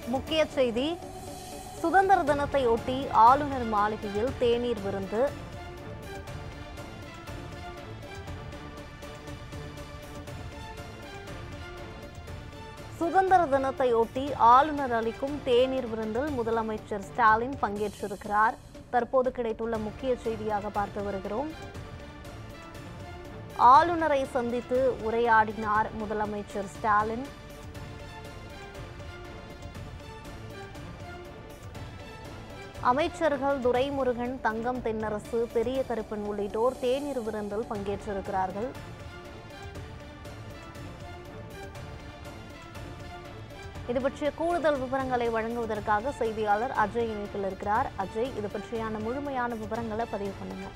முக்கிய செய்தி சுதந்திர தினத்தையொட்டி ஆளுநர் மாளிகையில் தேநீர் விருந்து சுதந்திர தினத்தையொட்டி ஆளுநர் அளிக்கும் தேநீர் விருந்தில் முதலமைச்சர் ஸ்டாலின் பங்கேற்றிருக்கிறார் தற்போது கிடைத்துள்ள முக்கிய செய்தியாக பார்த்து வருகிறோம் ஆளுநரை சந்தித்து உரையாடினார் முதலமைச்சர் ஸ்டாலின் அமைச்சர்கள் துரைமுருகன் தங்கம் தென்னரசு பெரிய கருப்பன் உள்ளிட்டோர் தேநீர் விருந்தில் பங்கேற்றிருக்கிறார்கள் இது பற்றிய கூடுதல் விவரங்களை வழங்குவதற்காக செய்தியாளர் அஜய் இணைப்பில் இருக்கிறார் அஜய் இது பற்றியான முழுமையான விவரங்களை பதிவு பண்ணுங்க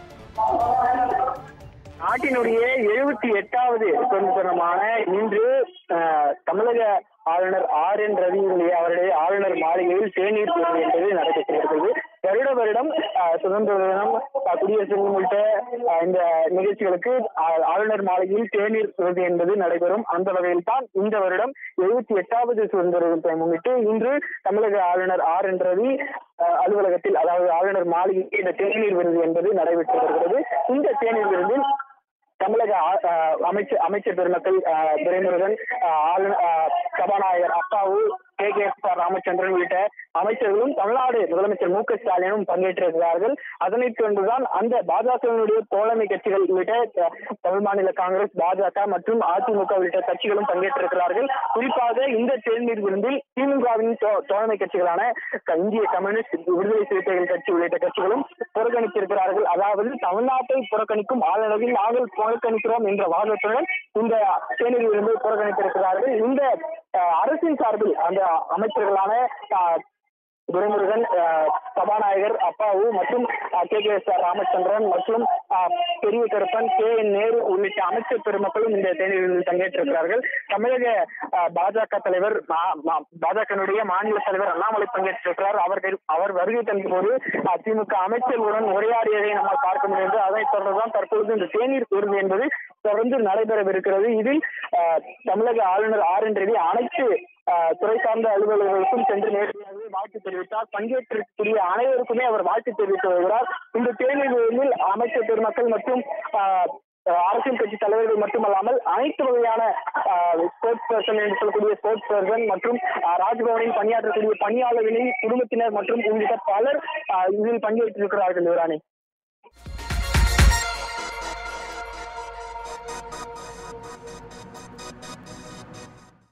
நாட்டினுடைய எழுபத்தி எட்டாவது சுதந்திரமான இன்று அஹ், தமிழக ஆளுநர் ஆர் என் ரவியுடைய அவருடைய ஆளுநர் மாளிகையில் தேநீர் விருந்து என்பது நடைபெற்று வருகிறது வருட வருடம் அஹ், சுதந்திர தினம் அஹ், குடியரசு தினம் உள்ளிட்ட அஹ், இந்த நிகழ்ச்சிகளுக்கு ஆ- ஆளுநர் மாளிகையில் தேநீர் விருந்து என்பது நடைபெறும் அந்த வகையில் தான் இந்த வருடம் எழுபத்தி எட்டாவது சுதந்திர தினத்தை முன்னிட்டு இன்று தமிழக ஆளுநர் ஆர் என் ரவி அஹ், அலுவலகத்தில் அதாவது ஆளுநர் மாளிகையில் இந்த தேநீர் விருது என்பது நடைபெற்று வருகிறது இந்த தேநீர் விருந்தில் தமிழக ஆ- ஆஹ் அமைச்சர் அமைச்சர் பெருமக்கள் ஆஹ் துரைமுருகன் ஆஹ் ஆளுநர் ஆஹ் சபாநாயகர் Appavu K K S R Ramachandran உள்ளிட்ட அமைச்சர்களும் தமிழ்நாடு முதலமைச்சர் மு க ஸ்டாலினும் பங்கேற்றிருக்கிறார்கள் அதனைத் தொடர்ந்துதான் அந்த பாஜகவினுடைய தோழமை கட்சிகள் உள்ளிட்ட அஹ், தமிழ் மாநில காங்கிரஸ் பாஜக மற்றும் அதிமுக உள்ளிட்ட கட்சிகளும் பங்கேற்றிருக்கிறார்கள் குறிப்பாக இந்த தேர்தல் விருந்தில் திமுகவின் தோ- தோழமை கட்சிகளான க- இந்திய கம்யூனிஸ்ட் விடுதலை சிறுத்தைகள் கட்சி உள்ளிட்ட கட்சிகளும் புறக்கணித்திருக்கிறார்கள் அதாவது தமிழ்நாட்டை புறக்கணிக்கும் ஆளுநரில் நாங்கள் புறக்கணிக்கிறோம் என்ற வாதத்துடன் இந்த தேநீர் விருந்து புறக்கணித்திருக்கிறார்கள் இந்த அஹ், அரசின் சார்பில் அந்த அமைச்சர்களான அஹ், துரைமுருகன் அஹ், சபாநாயகர் அப்பாவு மற்றும் K K S R Ramachandran மற்றும் அஹ், பெரிய கருப்பன் கே என் நேரு உள்ளிட்ட அமைச்சர் பெருமக்களும் இந்த தேநீரில் பங்கேற்றிருக்கிறார்கள் தமிழக அஹ், பாஜக தலைவர் பாஜகனுடைய மாநில தலைவர் அண்ணாமலை பங்கேற்றிருக்கிறார் அவர்கள் அவர் வருகை தந்தபோது அஹ், திமுக அமைச்சர்களுடன் உரையாடியதை நம்மால் பார்க்க முடிந்தது அதைத் தொடர்ந்துதான் தற்பொழுது இந்த தேநீர் விருது என்பது தொடர்ந்து நடைபெறவிருக்கிறது இதில் அஹ், தமிழக ஆளுநர் ஆர் என் ரவி அனைத்து ஆஹ் துறை சார்ந்த அலுவலர்களுக்கும் சென்று நேரடியாகவே வாழ்த்து தெரிவித்தார் பங்கேற்றிருக்கக்கூடிய அனைவருக்குமே அவர் வாழ்த்து தெரிவித்து வருகிறார் இந்த தேநீர் விருந்தில் அமைச்சர் பெருமக்கள் மற்றும் ஆஹ், ஆஹ் அரசியல் கட்சி தலைவர்கள் மட்டுமல்லாமல் அனைத்து வகையான ஸ்போர்ட்ஸ் பர்சன் என்று சொல்லக்கூடிய ஸ்போர்ட்ஸ் பர்சன் மற்றும் ஆஹ், ராஜ்பவனில் பணியாற்றக்கூடிய பணியாளர்களின் குடும்பத்தினர் மற்றும் உள்ளிட்ட பலர் ஆஹ், இதில் பங்கேற்றிருக்கிறார்கள் யுவராணி